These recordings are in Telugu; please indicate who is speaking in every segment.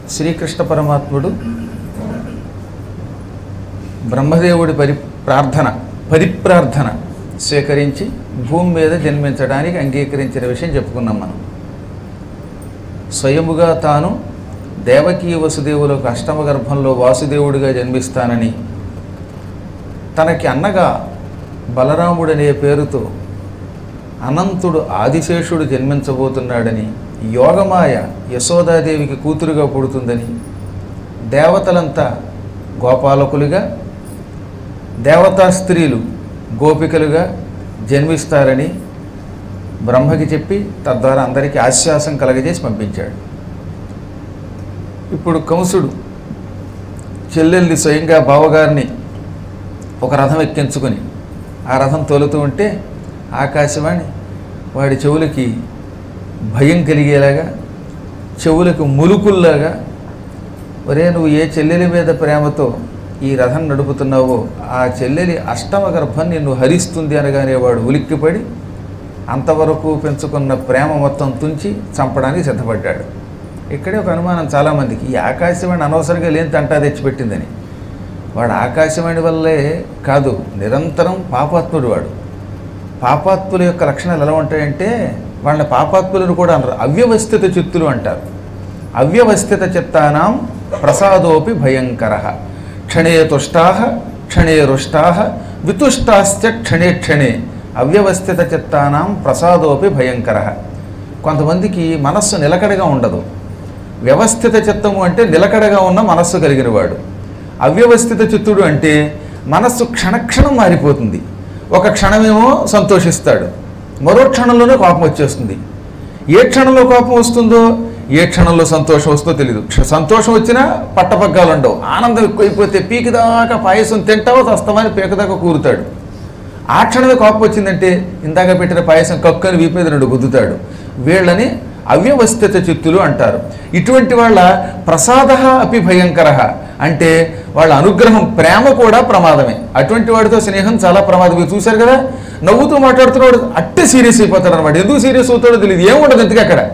Speaker 1: శ్రీకృష్ణ పరమాత్ముడు బ్రహ్మదేవుడి పరి ప్రార్థన పరిప్రార్థన స్వీకరించి భూమి మీద జన్మించడానికి అంగీకరించిన విషయం చెప్పుకున్నాం మనం స్వయముగా తాను దేవకీ వసుదేవులకు అష్టమ గర్భంలో వాసుదేవుడిగా జన్మిస్తానని తనకి అన్నగా బలరాముడనే పేరుతో అనంతుడు ఆదిశేషుడు జన్మించబోతున్నాడని యోగమాయ యశోదాదేవికి కూతురుగా పుడుతుందని దేవతలంతా గోపాలకులుగా దేవతా స్త్రీలు గోపికలుగా జన్మిస్తారని బ్రహ్మకి చెప్పి తద్వారా అందరికీ ఆశ్వాసం కలగజేసి పంపించాడు ఇప్పుడు కంసుడు చెల్లెల్ని స్వయంగా బావగారిని ఒక రథం ఎక్కించుకొని ఆ రథం తోలుతూ ఉంటే ఆకాశవాణి వాడి చెవులకి భయం కలిగేలాగా చెవులకు ములుకుల్లాగా ఒరే నువ్వు ఏ చెల్లెలి మీద ప్రేమతో ఈ రథం నడుపుతున్నావో ఆ చెల్లెలి అష్టమ గర్భం నిన్ను హరిస్తుంది అనగానే వాడు ఉలిక్కిపడి అంతవరకు పెంచుకున్న ప్రేమ మొత్తం తుంచి చంపడానికి సిద్ధపడ్డాడు ఇక్కడే ఒక అనుమానం చాలామందికి ఈ ఆకాశవాణి అనవసరంగా లేని తంటా తెచ్చిపెట్టిందని వాడు ఆకాశవాణి వల్లే కాదు నిరంతరం పాపాత్ముడు వాడు పాపాత్ముల యొక్క లక్షణాలు ఎలా ఉంటాయంటే వాళ్ళని పాపాత్ములను కూడా అనరు అవ్యవస్థిత చిత్తులు అంటారు అవ్యవస్థిత చిత్తానాం ప్రసాదోపి భయంకర క్షణే తుష్టా క్షణే రుష్టా వితుష్టాశ్చ క్షణే క్షణే అవ్యవస్థిత చిత్తానాం ప్రసాదోపి భయంకర కొంతమందికి మనస్సు నిలకడగా ఉండదు వ్యవస్థిత చిత్తము అంటే నిలకడగా ఉన్న మనస్సు కలిగిన వాడు అవ్యవస్థిత చిత్తుడు అంటే మనస్సు క్షణక్షణం మారిపోతుంది ఒక క్షణమేమో సంతోషిస్తాడు మరో క్షణంలోనే కోపం వచ్చేస్తుంది ఏ క్షణంలో కోపం వస్తుందో ఏ క్షణంలో సంతోషం వస్తుందో తెలియదు క్ష- సంతోషం వచ్చినా పట్టపగ్గాలు ఉండవు ఆనందం ఎక్కువైపోతే పీకి దాకా పాయసం తింటావో వస్తామని పీక దాకా కూరుతాడు ఆ క్షణమే కోపం వచ్చిందంటే ఇందాక పెట్టిన పాయసం కక్కని వీపేద నుండి గుద్దుతాడు వీళ్ళని అవ్యవస్థిత చిత్తులు అంటారు ఇటువంటి వాళ్ళ ప్రసాద అపి భయంకర అంటే వాళ్ళ అనుగ్రహం ప్రేమ కూడా ప్రమాదమే అటువంటి వాడితో స్నేహం చాలా ప్రమాదం మీరు చూశారు కదా నవ్వుతూ మాట్లాడుతున్నాడు అట్టే సీరియస్ అయిపోతాడు అనమాట ఎందుకు సీరియస్ అవుతాడో తెలియదు ఏముండదు ఎందుకు అక్కడ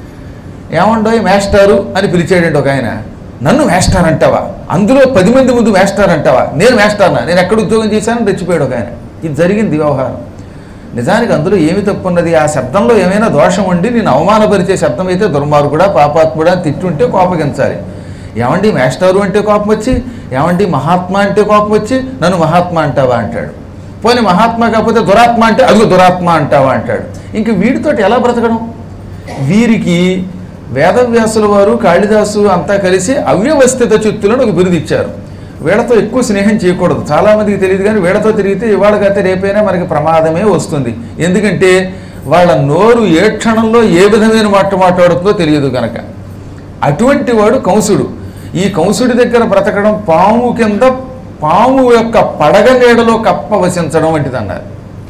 Speaker 1: ఏమండోయ్ మేస్టారు అని పిలిచాడండి ఒక ఆయన నన్ను మేస్టార్ అంటావా అందులో పది మంది ముందు మేస్టార్ అంటావా నేను మేస్టార్నా నేను ఎక్కడ ఉద్యోగం చేశానని రెచ్చిపోయాడు ఒక ఆయన ఇది జరిగింది వ్యవహారం నిజానికి అందులో ఏమి తప్పున్నది ఆ శబ్దంలో ఏమైనా దోషం ఉండి నేను అవమానపరిచే శబ్దం అయితే దుర్మార్గుడా పాపాత్ముడా అని తిట్టుంటే కోపగించాలి ఏమండి మేస్టారు అంటే కోపం వచ్చి ఏమండి మహాత్మా అంటే కోపం వచ్చి నన్ను మహాత్మా అంటావా అంటాడు పోనీ మహాత్మా కాకపోతే దురాత్మ అంటే అదిగో దురాత్మ అంటావా అంటాడు ఇంక వీడితోటి ఎలా బ్రతకడం వీరికి వేదవ్యాసుల వారు కాళిదాసు అంతా కలిసి అవ్యవస్థిత చిత్తులను ఒక బిరుదు ఇచ్చారు వీళ్ళతో ఎక్కువ స్నేహం చేయకూడదు చాలామందికి తెలియదు కానీ వీళ్ళతో తిరిగితే ఇవాళ కాతే రేపైనా మనకి ప్రమాదమే వస్తుంది ఎందుకంటే వాళ్ళ నోరు ఏ క్షణంలో ఏ విధమైన మాట మాట్లాడుతుందో తెలియదు కనుక అటువంటి వాడు కంసుడు ఈ కంసుడి దగ్గర బ్రతకడం పాము కింద పాము యొక్క పడగ నీడలో కప్ప వసించడం వంటిది అన్నారు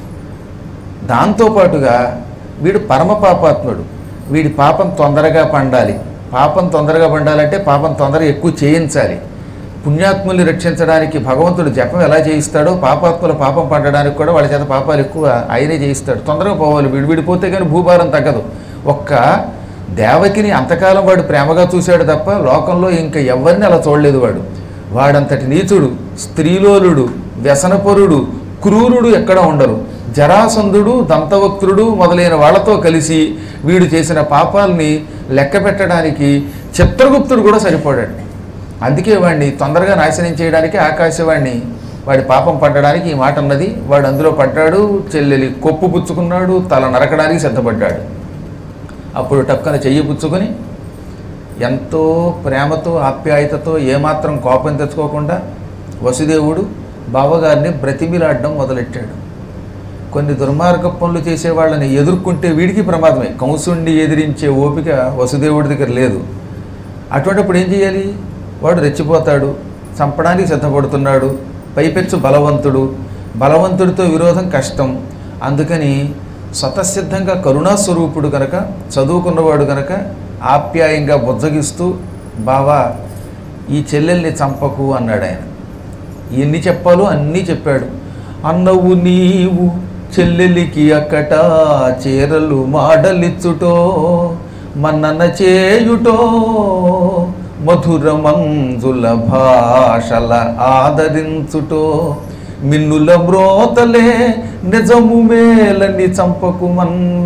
Speaker 1: దాంతోపాటుగా వీడు పరమ పాపాత్ముడు వీడి పాపం తొందరగా పండాలి పాపం తొందరగా పండాలంటే పాపం తొందరగా ఎక్కువ చేయించాలి పుణ్యాత్ముల్ని రక్షించడానికి భగవంతుడు జపం ఎలా చేయిస్తాడో పాపాత్ముల పాపం పండడానికి కూడా వాళ్ళ చేత పాపాలు ఎక్కువ ఆయనే చేయిస్తాడు తొందరగా పోవాలి వీడు విడిపోతే కానీ భూభారం తగ్గదు ఒక్క దేవకిని అంతకాలం వాడు ప్రేమగా చూశాడు తప్ప లోకంలో ఇంకా ఎవరిని అలా చూడలేదు వాడు వాడంతటి నీచుడు స్త్రీలోలుడు వ్యసనపరుడు క్రూరుడు ఎక్కడ ఉండరు జరాసంధుడు దంతవక్తుడు మొదలైన వాళ్ళతో కలిసి వీడు చేసిన పాపాలని లెక్క పెట్టడానికి చిత్రగుప్తుడు కూడా సరిపోడాడు అందుకే వాడిని తొందరగా నాశనం చేయడానికి ఆకాశవాణ్ణి వాడి పాపం పడ్డడానికి ఈ మాట అన్నది వాడు అందులో పడ్డాడు చెల్లెలి కొప్పు పుచ్చుకున్నాడు తల నరకడానికి సిద్ధపడ్డాడు అప్పుడు టక్కన చెయ్యి పుచ్చుకొని ఎంతో ప్రేమతో ఆప్యాయతతో ఏమాత్రం కోపం తెచ్చుకోకుండా వసుదేవుడు బావగారిని బ్రతిమిలాడడం మొదలెట్టాడు కొన్ని దుర్మార్గ పనులు చేసే వాళ్ళని ఎదుర్కొంటే వీడికి ప్రమాదమే కంసుణ్ణి ఎదిరించే ఓపిక వసుదేవుడి దగ్గర లేదు అటువంటిప్పుడు ఏం చేయాలి వాడు రెచ్చిపోతాడు చంపడానికి సిద్ధపడుతున్నాడు పైపెచ్చు బలవంతుడు బలవంతుడితో విరోధం కష్టం అందుకని స్వతసిద్ధంగా కరుణాస్వరూపుడు కనుక చదువుకున్నవాడు కనుక ఆప్యాయంగా బుజ్జగిస్తూ బావా ఈ చెల్లెల్ని చంపకు అన్నాడు ఆయన ఎన్ని చెప్పాలో అన్నీ చెప్పాడు అన్నవు నీవు చెల్లెలికి అక్కట చీరలు మాడలిచ్చుటో మన్నన చేయుటో మధుర మంజుల భాషల ఆదరించుటో మిన్నుల బ్రోతలే నిజము మేలని చంపకుమన్న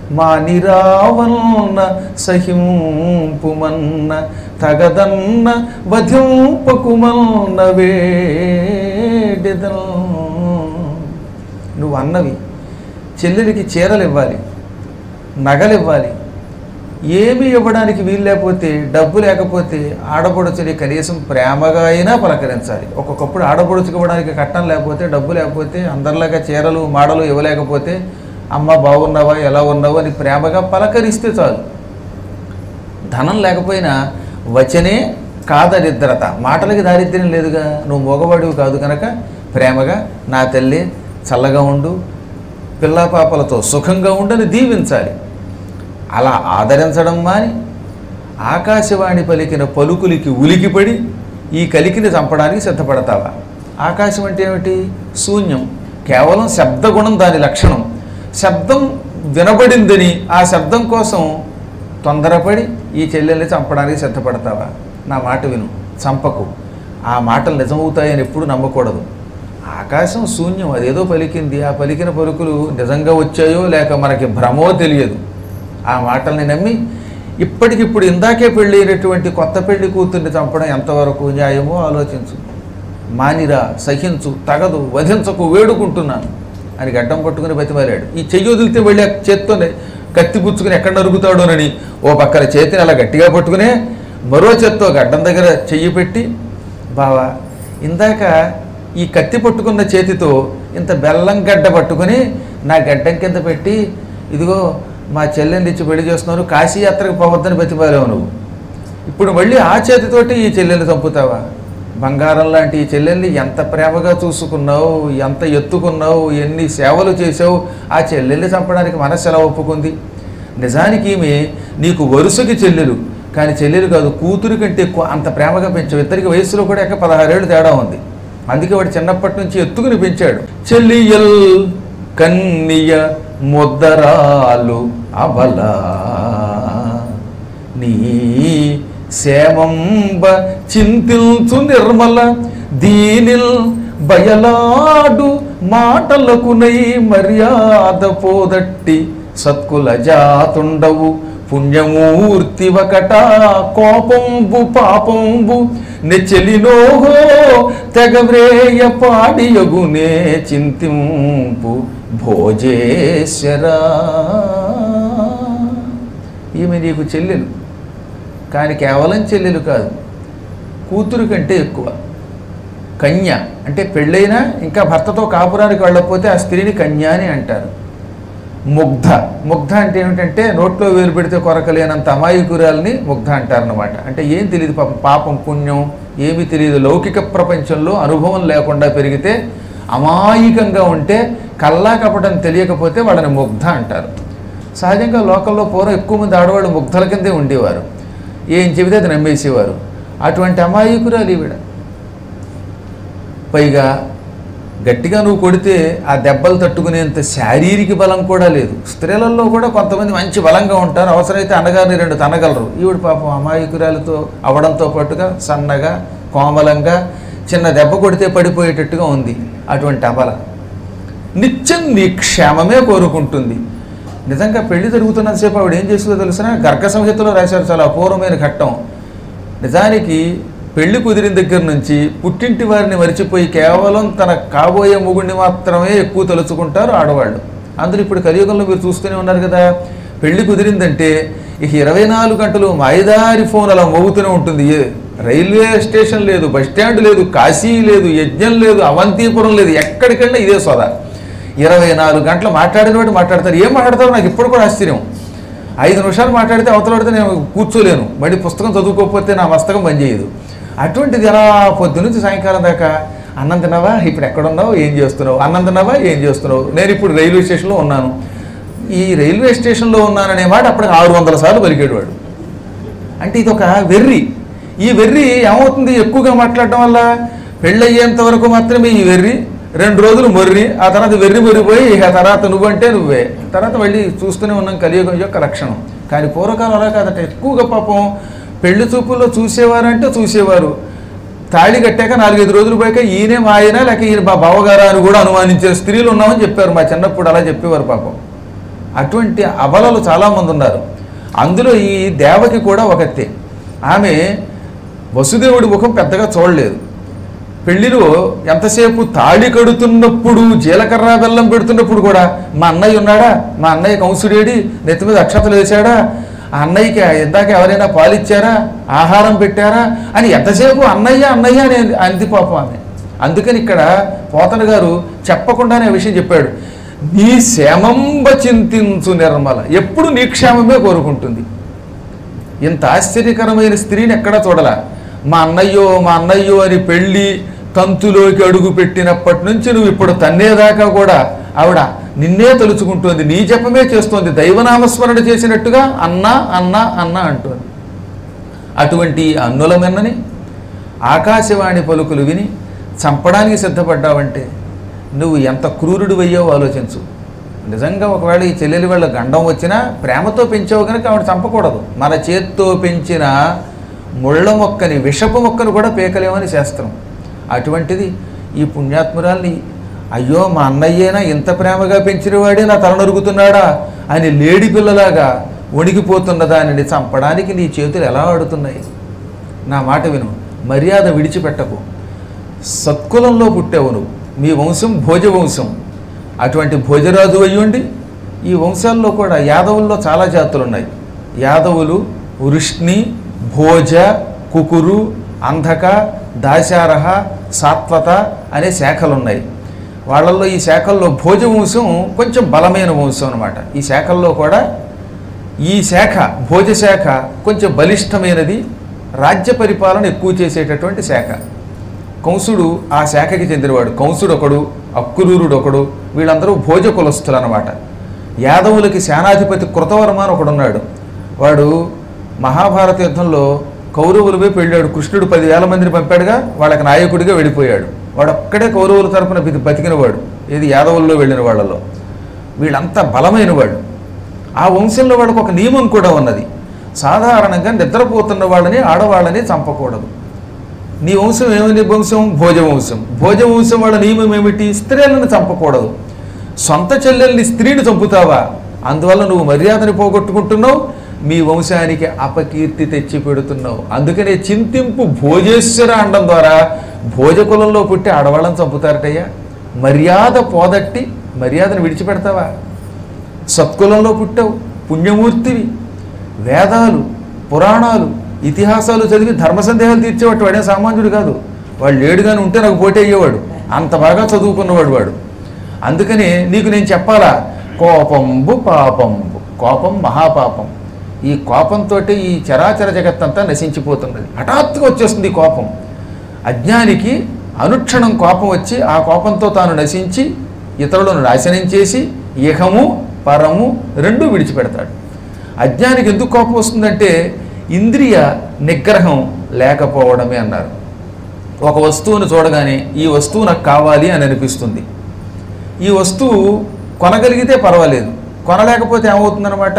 Speaker 1: మానిరావన్న సహింపుమన్న తగదన్న వధింపకుమన్న వేడిదల్ నువ్వు అన్నవి చెల్లెలికి చీరలు ఇవ్వాలి నగలు ఇవ్వాలి ఏమీ ఇవ్వడానికి వీలు లేకపోతే డబ్బు లేకపోతే ఆడపడుచుని కనీసం ప్రేమగా అయినా పలకరించాలి ఒక్కొక్కప్పుడు ఆడపడుచుకి ఇవ్వడానికి కట్టం లేకపోతే డబ్బు లేకపోతే అందరిలాగా చీరలు మాడలు ఇవ్వలేకపోతే అమ్మ బాగున్నావా ఎలా ఉన్నావా అని ప్రేమగా పలకరిస్తే చాలు ధనం లేకపోయినా వచనే కాదరిద్రత మాటలకి దారిద్ర్యం లేదుగా నువ్వు మగవాడివి కాదు కనుక ప్రేమగా నా తల్లి చల్లగా ఉండు పిల్లా పాపలతో సుఖంగా ఉండని దీవించాలి అలా ఆదరించడం మాని ఆకాశవాణి పలికిన పలుకులకి ఉలికిపడి ఈ కలికిని చంపడానికి సిద్ధపడతావా ఆకాశం అంటే ఏమిటి శూన్యం కేవలం శబ్దగుణం దాని లక్షణం శబ్దం వినబడిందని ఆ శబ్దం కోసం తొందరపడి ఈ చెల్లెల్ని చంపడానికి సిద్ధపడతావా నా మాట విను చంపకు ఆ మాటలు నిజమవుతాయని ఎప్పుడు నమ్మకూడదు ఆకాశం శూన్యం అదేదో పలికింది ఆ పలికిన పలుకులు నిజంగా వచ్చాయో లేక మనకి భ్రమో తెలియదు ఆ మాటల్ని నమ్మి ఇప్పటికిప్పుడు ఇందాకే పెళ్ళైనటువంటి కొత్త పెళ్లి కూతుర్ని చంపడం ఎంతవరకు న్యాయమో ఆలోచించు మానిరా సహించు తగదు వధించకు వేడుకుంటున్నాను అని గడ్డం పట్టుకుని బతిమాలాడు ఈ చెయ్యి వదిలితే వెళ్ళి ఆ చేత్తోనే కత్తి పుచ్చుకుని ఎక్కడ నరుగుతాడోనని ఓ పక్కన చేతిని అలా గట్టిగా పట్టుకునే మరో చేత్తో గడ్డం దగ్గర చెయ్యి పెట్టి బావా ఇందాక ఈ కత్తి పట్టుకున్న చేతితో ఇంత బెల్లం గడ్డ పట్టుకుని నా గడ్డం కింద పెట్టి ఇదిగో మా చెల్లెని ఇచ్చి పెళ్లి చేస్తున్నాను కాశీ యాత్రకు పోవద్దని బతిమాలేవు నువ్వు ఇప్పుడు మళ్ళీ ఆ చేతితోటి ఈ చెల్లెల్ని చంపుతావా బంగారం లాంటి ఈ చెల్లెల్ని ఎంత ప్రేమగా చూసుకున్నావు ఎంత ఎత్తుకున్నావు ఎన్ని సేవలు చేసావు ఆ చెల్లెల్ని చంపడానికి మనస్సు ఎలా ఒప్పుకుంది నిజానికి ఈమె నీకు వరుసకి చెల్లెలు కానీ చెల్లెలు కాదు కూతురు కంటే ఎక్కువ అంత ప్రేమగా పెంచావు ఇద్దరికి వయసులో కూడా ఎక్క పదహారేళ్ళు తేడా ఉంది అందుకే వాడు చిన్నప్పటి నుంచి ఎత్తుకుని పెంచాడు చెల్లియల్ కన్నియ ముద్దరాలు అబలా నీ సేమంబ చింతిల్చు నిర్మల దీనిల్ బయలాడు మాటలకునై మర్యాద పోదట్టి సత్కుల జాతుండవు పుణ్యమూర్తి ఒకట కోపంబు పాపంబు నెచెలినోహో తెగవ్రేయ పాడియగునే చింతింపు భోజేశ్వరా ఈమె నీకు చెల్లెలు కానీ కేవలం చెల్లెలు కాదు కూతురు కంటే ఎక్కువ కన్య అంటే పెళ్ళైనా ఇంకా భర్తతో కాపురానికి వెళ్ళకపోతే ఆ స్త్రీని కన్య అని అంటారు ముగ్ధ ముగ్ధ అంటే ఏమిటంటే నోట్లో వేలు పెడితే కొరకలేనంత అమాయకురాల్ని ముగ్ధ అంటారనమాట అంటే ఏం తెలియదు పాపం పాపం పుణ్యం ఏమీ తెలియదు లౌకిక ప్రపంచంలో అనుభవం లేకుండా పెరిగితే అమాయకంగా ఉంటే కల్లా కపటం తెలియకపోతే వాళ్ళని ముగ్ధ అంటారు సహజంగా లోకల్లో పూర్వం ఎక్కువ మంది ఆడవాళ్ళు ముగ్ధల కిందే ఉండేవారు ఏం చెబితే అది నమ్మేసేవారు అటువంటి అమాయకురాలు ఈవిడ పైగా గట్టిగా నువ్వు కొడితే ఆ దెబ్బలు తట్టుకునేంత శారీరక బలం కూడా లేదు స్త్రీలలో కూడా కొంతమంది మంచి బలంగా ఉంటారు అవసరమైతే అనగానే రెండు తనగలరు ఈవిడ పాపం అమాయకురాలతో అవడంతో పాటుగా సన్నగా కోమలంగా చిన్న దెబ్బ కొడితే పడిపోయేటట్టుగా ఉంది అటువంటి అబల నిత్యం నీ క్షేమమే కోరుకుంటుంది నిజంగా పెళ్లి జరుగుతున్నంతసేపు ఆవిడ ఏం చేస్తుందో తెలిసిన గర్గ సంహితలో రాశారు చాలా అపూర్వమైన ఘట్టం నిజానికి పెళ్లి కుదిరిన దగ్గర నుంచి పుట్టింటి వారిని మరిచిపోయి కేవలం తన కాబోయే మొగుడిని మాత్రమే ఎక్కువ తలుచుకుంటారు ఆడవాళ్ళు అందులో ఇప్పుడు కలియుగంలో మీరు చూస్తూనే ఉన్నారు కదా పెళ్లి కుదిరిందంటే ఇక ఇరవై నాలుగు గంటలు మాయదారి ఫోన్ అలా మోగుతూనే ఉంటుంది ఏ రైల్వే స్టేషన్ లేదు బస్ స్టాండ్ లేదు కాశీ లేదు యజ్ఞం లేదు అవంతిపురం లేదు ఎక్కడికెళ్ళినా ఇదే సోదా ఇరవై నాలుగు గంటలు మాట్లాడిన వాటి మాట్లాడతారు ఏం మాట్లాడతారో నాకు ఇప్పుడు కూడా ఆశ్చర్యం ఐదు నిమిషాలు మాట్లాడితే అవతల పడితే నేను కూర్చోలేను మళ్ళీ పుస్తకం చదువుకోకపోతే నా మస్తకం పనిచేయదు అటువంటిది ఎలా పొద్దు నుంచి సాయంకాలం దాకా అన్నం తిన్నావా ఇప్పుడు ఎక్కడున్నావు ఏం చేస్తున్నావు అన్నం తిన్నావా ఏం చేస్తున్నావు నేను ఇప్పుడు రైల్వే స్టేషన్లో ఉన్నాను ఈ రైల్వే స్టేషన్లో ఉన్నాననే మాట అప్పటికి ఆరు వందల సార్లు పలికాడు వాడు అంటే ఇది ఒక వెర్రి ఈ వెర్రి ఏమవుతుంది ఎక్కువగా మాట్లాడడం వల్ల పెళ్ళయ్యేంత వరకు మాత్రమే ఈ వెర్రి రెండు రోజులు మొర్రి ఆ తర్వాత వెర్రి మొరిపోయి ఇక తర్వాత నువ్వంటే నువ్వే తర్వాత మళ్ళీ చూస్తూనే ఉన్నాం కలియుగం యొక్క లక్షణం కానీ పూర్వకాలం అలా కాదట ఎక్కువగా పాపం పెళ్లి చూపుల్లో చూసేవారంటే చూసేవారు తాళి కట్టాక నాలుగైదు రోజులు పోయాక ఈయనే మా ఆయన లేక ఈయన మా బావగారా అని కూడా అనుమానించే స్త్రీలు ఉన్నామని చెప్పారు మా చిన్నప్పుడు అలా చెప్పేవారు పాపం అటువంటి అబలలు చాలామంది ఉన్నారు అందులో ఈ దేవకి కూడా ఒకతే ఆమె వసుదేవుడి ముఖం పెద్దగా చూడలేదు పెళ్లిలో ఎంతసేపు తాళి కడుతున్నప్పుడు జీలకర్ర బెల్లం పెడుతున్నప్పుడు కూడా మా అన్నయ్య ఉన్నాడా మా అన్నయ్య కంసుడేడి నెత్తి మీద అక్షతలు వేశాడా ఆ అన్నయ్యకి ఇందాక ఎవరైనా పాలిచ్చారా ఆహారం పెట్టారా అని ఎంతసేపు అన్నయ్య అన్నయ్య అని అంది పాపం ఆమె అందుకని ఇక్కడ పోతన గారు చెప్పకుండానే ఆ విషయం చెప్పాడు నీ క్షేమంబ చింతించు నిర్మల ఎప్పుడు నీ క్షేమమే కోరుకుంటుంది ఇంత ఆశ్చర్యకరమైన స్త్రీని ఎక్కడా చూడలా మా అన్నయ్యో మా అన్నయ్యో అని పెళ్ళి తంతులోకి అడుగు పెట్టినప్పటి నుంచి నువ్వు ఇప్పుడు తన్నేదాకా కూడా ఆవిడ నిన్నే తలుచుకుంటోంది నీ జపమే చేస్తోంది దైవనామస్మరణ చేసినట్టుగా అన్న అన్న అన్న అంటోంది అటువంటి అన్నుల మిన్నని ఆకాశవాణి పలుకులు విని చంపడానికి సిద్ధపడ్డావంటే నువ్వు ఎంత క్రూరుడు అయ్యావో ఆలోచించు నిజంగా ఒకవేళ ఈ చెల్లెలి వాళ్ళ గండం వచ్చినా ప్రేమతో పెంచావు కనుక ఆవిడ చంపకూడదు మన చేత్తో పెంచిన ముళ్ళ మొక్కని విషపు మొక్కను కూడా పేకలేమని శాస్త్రం అటువంటిది ఈ పుణ్యాత్మురాల్ని అయ్యో మా అన్నయ్యేనా ఇంత ప్రేమగా పెంచిన వాడే నా తల నరుగుతున్నాడా అని లేడి పిల్లలాగా వణికిపోతున్న దానిని చంపడానికి నీ చేతులు ఎలా ఆడుతున్నాయి నా మాట విను మర్యాద విడిచిపెట్టకు సత్కులంలో పుట్టావు నువ్వు మీ వంశం భోజ వంశం అటువంటి భోజరాజు అయ్యుండి ఈ వంశాల్లో కూడా యాదవుల్లో చాలా జాతులు ఉన్నాయి యాదవులు వృష్ణి భోజ కుకురు అంధక దాశారహ సాత్వత అనే శాఖలు ఉన్నాయి వాళ్ళల్లో ఈ శాఖల్లో భోజ వంశం కొంచెం బలమైన వంశం అనమాట ఈ శాఖల్లో కూడా ఈ శాఖ భోజ శాఖ కొంచెం బలిష్టమైనది రాజ్య పరిపాలన ఎక్కువ చేసేటటువంటి శాఖ కంసుడు ఆ శాఖకి చెందినవాడు కంసుడు ఒకడు అక్కురూరుడు ఒకడు వీళ్ళందరూ భోజ కులస్తులు అనమాట యాదవులకి సేనాధిపతి కృతవర్మ అని ఒకడున్నాడు వాడు మహాభారత యుద్ధంలో కౌరవులపై పెళ్ళాడు కృష్ణుడు పదివేల మందిని పంపాడుగా వాళ్ళకి నాయకుడిగా వెళ్ళిపోయాడు వాడు ఒక్కడే కౌరవుల తరపున బతి- బతికినవాడు ఏది యాదవుల్లో వెళ్ళిన వాళ్ళలో వీళ్ళంతా బలమైన వాళ్ళు ఆ వంశంలో వాళ్ళకు ఒక నియమం కూడా ఉన్నది సాధారణంగా నిద్రపోతున్న వాళ్ళని ఆడవాళ్ళని చంపకూడదు నీ వంశం ఏమని వంశం భోజ వంశం భోజ వంశం వాళ్ళ నియమం ఏమిటి స్త్రీలను చంపకూడదు సొంత చెల్లెల్ని స్త్రీని చంపుతావా అందువల్ల నువ్వు మర్యాదని పోగొట్టుకుంటున్నావు మీ వంశానికి అపకీర్తి తెచ్చి పెడుతున్నావు అందుకనే చింతింపు భోజేశ్వర అండం ద్వారా భోజకులంలో పుట్టి ఆడవాళ్ళని చంపుతారటయ్యా మర్యాద పోదట్టి మర్యాదను విడిచిపెడతావా సత్కులంలో పుట్టావు పుణ్యమూర్తివి వేదాలు పురాణాలు ఇతిహాసాలు చదివి ధర్మ సందేహాలు తీర్చేవాడు వాడే సామాన్యుడు కాదు వాడు లేడుగాని ఉంటే నాకు పోటీ అయ్యేవాడు అంత బాగా చదువుకున్నవాడు వాడు అందుకని నీకు నేను చెప్పాలా కోపంబు పాపంబు కోపం మహాపాపం ఈ కోపంతో ఈ చరాచర జగత్తంతా నశించిపోతున్నది హఠాత్తుగా వచ్చేస్తుంది ఈ కోపం అజ్ఞానికి అనుక్షణం కోపం వచ్చి ఆ కోపంతో తాను నశించి ఇతరులను నాశనం చేసి ఇహము పరము రెండూ విడిచిపెడతాడు అజ్ఞానికి ఎందుకు కోపం వస్తుందంటే ఇంద్రియ నిగ్రహం లేకపోవడమే అన్నారు ఒక వస్తువును చూడగానే ఈ వస్తువు నాకు కావాలి అని అనిపిస్తుంది ఈ వస్తువు కొనగలిగితే పర్వాలేదు కొనలేకపోతే ఏమవుతుందన్నమాట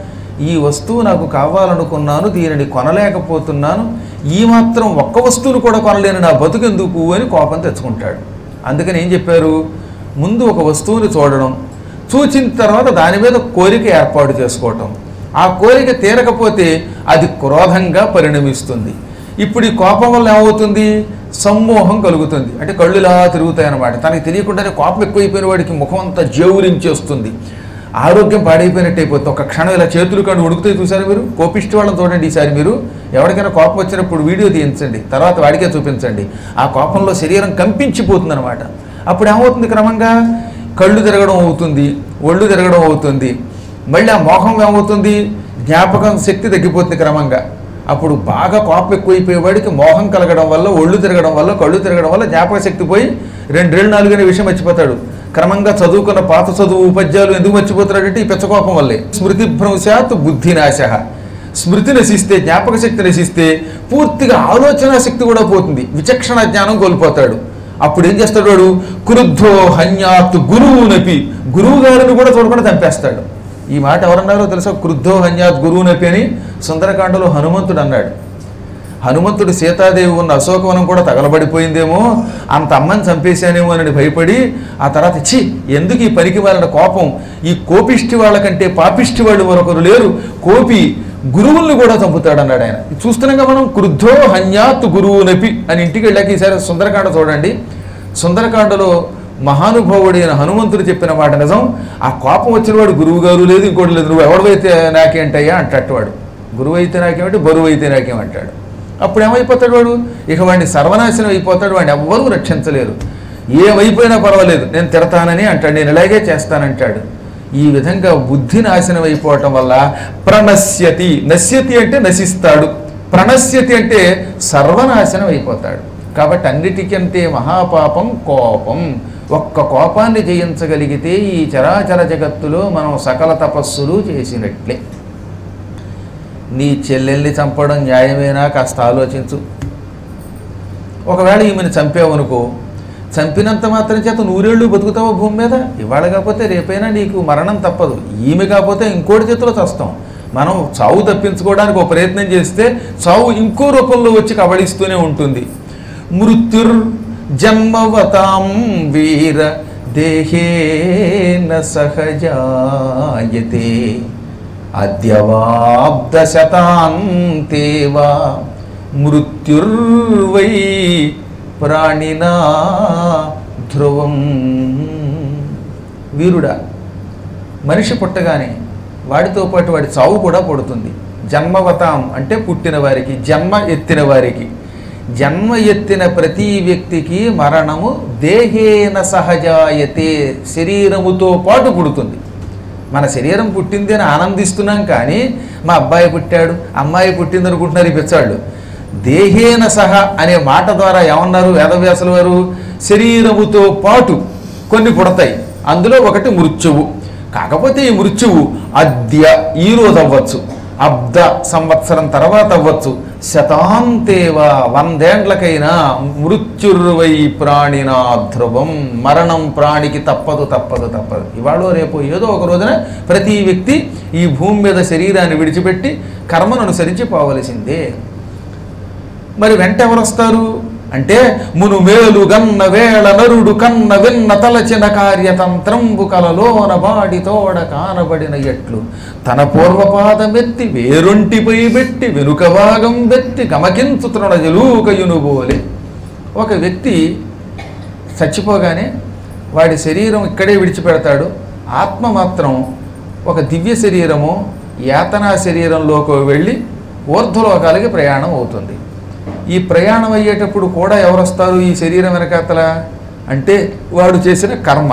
Speaker 1: ఈ వస్తువు నాకు కావాలనుకున్నాను దీనిని కొనలేకపోతున్నాను ఈ మాత్రం ఒక్క వస్తువును కూడా కొనలేని నా బతుకెందుకు అని కోపం తెచ్చుకుంటాడు అందుకని ఏం చెప్పారు ముందు ఒక వస్తువుని చూడడం చూచిన తర్వాత దాని మీద కోరిక ఏర్పాటు చేసుకోవటం ఆ కోరిక తీరకపోతే అది క్రోధంగా పరిణమిస్తుంది ఇప్పుడు ఈ కోపం వల్ల ఏమవుతుంది సమ్మోహం కలుగుతుంది అంటే కళ్ళు ఇలా తిరుగుతాయి అన్నమాట తనకి తెలియకుండానే కోపం ఎక్కువైపోయిన వాడికి ముఖం అంతా జేవురించేస్తుంది ఆరోగ్యం పాడైపోయినట్టు అయిపోతుంది ఒక క్షణం ఇలా చేతులు కాడు ఉడుకుతాయి చూసారా మీరు కోపిష్టి వాళ్ళని చూడండి ఈసారి మీరు ఎవరికైనా కోపం వచ్చినప్పుడు వీడియో తీయించండి తర్వాత వాడికే చూపించండి ఆ కోపంలో శరీరం కంపించిపోతుంది అనమాట అప్పుడు ఏమవుతుంది క్రమంగా కళ్ళు తిరగడం అవుతుంది ఒళ్ళు తిరగడం అవుతుంది మళ్ళీ ఆ మోహం ఏమవుతుంది జ్ఞాపకం శక్తి తగ్గిపోతుంది క్రమంగా అప్పుడు బాగా కోపం ఎక్కువైపోయేవాడికి మోహం కలగడం వల్ల ఒళ్ళు తిరగడం వల్ల కళ్ళు తిరగడం వల్ల జ్ఞాపక శక్తి పోయి రెండేళ్ళు నాలుగనే విషయం మర్చిపోతాడు క్రమంగా చదువుకున్న పాత చదువు ఉపాధ్యాయులు ఎందుకు మర్చిపోతాడంటే ఈ పెచ్చకోపం వల్లే స్మృతి భ్రంశాత్ బుద్ధి నాశ స్మృతి నశిస్తే జ్ఞాపక శక్తి నశిస్తే పూర్తిగా ఆలోచన శక్తి కూడా పోతుంది విచక్షణ జ్ఞానం కోల్పోతాడు అప్పుడు ఏం చేస్తాడు వాడు క్రుద్ధో హన్యాత్ గురువునపి గురువు గారిని కూడా చూడకుండా చంపేస్తాడు ఈ మాట ఎవరన్నారో తెలుసా క్రుద్ధో హన్యాత్ గురువునపి అని సుందరకాండలో హనుమంతుడు అన్నాడు హనుమంతుడు సీతాదేవి ఉన్న అశోకవనం కూడా తగలబడిపోయిందేమో అంత అమ్మని చంపేశానేమో అని భయపడి ఆ తర్వాత చి ఎందుకు ఈ పనికి వాళ్ళ కోపం ఈ కోపిష్టి వాళ్ళకంటే పాపిష్టి వాళ్ళు మరొకరు లేరు కోపి గురువుల్ని కూడా చంపుతాడు అన్నాడు ఆయన ఇది చూస్తున్నాగా మనం క్రుద్ధో హన్యాత్ గురువు నపి అని ఇంటికి వెళ్ళాక ఈసారి సుందరకాండ చూడండి సుందరకాండలో మహానుభావుడైన హనుమంతుడు చెప్పిన మాట నిజం ఆ కోపం వచ్చిన వాడు గురువు గారు లేదు ఇంకోటి లేదు నువ్వు ఎవడవైతే నాకేంటయ్యా అంటట్టు వాడు గురువు అయితే నాకేమిటి బరువు అయితే నాకేమంటాడు అప్పుడు ఏమైపోతాడు వాడు ఇక వాడిని సర్వనాశనం అయిపోతాడు వాడిని ఎవ్వరూ రక్షించలేరు ఏమైపోయినా పర్వాలేదు నేను తిడతానని అంటాడు నేను ఇలాగే చేస్తానంటాడు ఈ విధంగా బుద్ధి నాశనం అయిపోవటం వల్ల ప్రణశ్యతి నశ్యతి అంటే నశిస్తాడు ప్రణశ్యతి అంటే సర్వనాశనం అయిపోతాడు కాబట్టి అన్నిటికంటే మహాపాపం కోపం ఒక్క కోపాన్ని జయించగలిగితే ఈ చరాచర జగత్తులో మనం సకల తపస్సులు చేసినట్లే నీ చెల్లెల్ని చంపడం న్యాయమేనా కాస్త ఆలోచించు ఒకవేళ ఈమెను చంపావనుకో చంపినంత మాత్రం చేత నూరేళ్ళు బతుకుతావా భూమి మీద ఇవాళ కాకపోతే రేపైనా నీకు మరణం తప్పదు ఈమె కాకపోతే ఇంకోటి చేతిలో చస్తాం మనం చావు తప్పించుకోవడానికి ఒక ప్రయత్నం చేస్తే చావు ఇంకో రూపంలో వచ్చి కబడిస్తూనే ఉంటుంది మృత్యుర్ జన్మవతాం వీర దేహేన సహజాయతే అద్యవాబ్దశతాంతేవా మృత్యుర్వై ప్రాణినా ధ్రువం వీరుడా మనిషి పుట్టగానే వాడితో పాటు వాడి చావు కూడా పుడుతుంది జన్మవతాం అంటే పుట్టిన వారికి జన్మ ఎత్తిన వారికి జన్మ ఎత్తిన ప్రతి వ్యక్తికి మరణము దేహేన సహజాయతే శరీరముతో పాటు పుడుతుంది మన శరీరం పుట్టింది అని ఆనందిస్తున్నాం కానీ మా అబ్బాయి పుట్టాడు అమ్మాయి పుట్టింది అనుకుంటున్నారు ఈ పిచ్చాళ్ళు దేహేన సహ అనే మాట ద్వారా ఏమన్నారు వేదవ్యాసుల వారు శరీరముతో పాటు కొన్ని పుడతాయి అందులో ఒకటి మృత్యువు కాకపోతే ఈ మృత్యువు అద్య ఈ రోజు అవ్వచ్చు అబ్ద సంవత్సరం తర్వాత అవ్వచ్చు శతాంతేవా వందేండ్లకైనా మృత్యుర్వై ప్రాణినా ధ్రువం మరణం ప్రాణికి తప్పదు తప్పదు తప్పదు ఇవాళ రేపు ఏదో ఒక రోజున ప్రతి వ్యక్తి ఈ భూమి మీద శరీరాన్ని విడిచిపెట్టి కర్మను అనుసరించి పోవలసిందే మరి వెంట ఎవరు వస్తారు అంటే మును మేలు గన్న వేళ నరుడు కన్న విన్న తలచిన కార్యతంత్రంబు కలలోన బాడి తోడ కానబడిన ఎట్లు తన పూర్వపాదమెత్తి వేరొంటిపై పెట్టి వెనుక భాగం వెత్తి గమకించు తృణజలూకయునుబోలే ఒక వ్యక్తి చచ్చిపోగానే వాడి శరీరం ఇక్కడే విడిచిపెడతాడు ఆత్మ మాత్రం ఒక దివ్య శరీరము యాతనా శరీరంలోకి వెళ్ళి ఊర్ధ్వలోకాలకి ప్రయాణం అవుతుంది ఈ ప్రయాణం అయ్యేటప్పుడు కూడా ఎవరు వస్తారు ఈ శరీరం వెనకాతల అంటే వాడు చేసిన కర్మ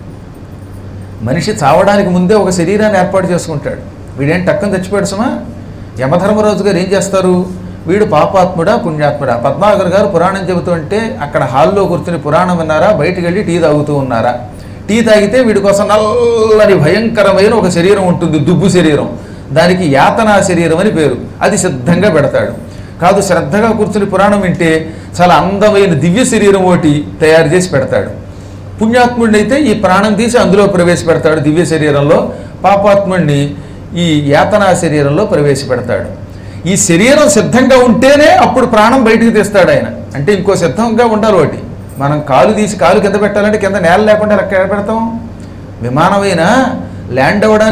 Speaker 1: మనిషి చావడానికి ముందే ఒక శరీరాన్ని ఏర్పాటు చేసుకుంటాడు వీడేం టక్కన చచ్చిపోయాడు సుమా యమధర్మరాజు గారు ఏం చేస్తారు వీడు పాపాత్ముడా పుణ్యాత్ముడా పద్మాగర్ గారు పురాణం చెబుతుంటే అక్కడ హాల్లో కూర్చుని పురాణం విన్నారా బయటికి వెళ్ళి టీ తాగుతూ ఉన్నారా టీ తాగితే వీడి కోసం నల్లని భయంకరమైన ఒక శరీరం ఉంటుంది దుబ్బు శరీరం దానికి యాతనా శరీరం అని పేరు అది సిద్ధంగా పెడతాడు కాదు శ్రద్ధగా కూర్చుని పురాణం వింటే చాలా అందమైన దివ్య శరీరం ఒకటి తయారు చేసి పెడతాడు పుణ్యాత్ముడిని అయితే ఈ ప్రాణం తీసి అందులో ప్రవేశపెడతాడు దివ్య శరీరంలో పాపాత్ముడిని ఈ యాతనా శరీరంలో ప్రవేశపెడతాడు ఈ శరీరం సిద్ధంగా ఉంటేనే అప్పుడు ప్రాణం బయటికి తీస్తాడు ఆయన అంటే ఇంకో సిద్ధంగా ఉండాలి ఒకటి మనం కాలు తీసి కాలు కింద పెట్టాలంటే కింద నేల లేకుండా ఎక్కడ పెడతాం విమానమైనా ల్యాండ్ అవ్వడానికి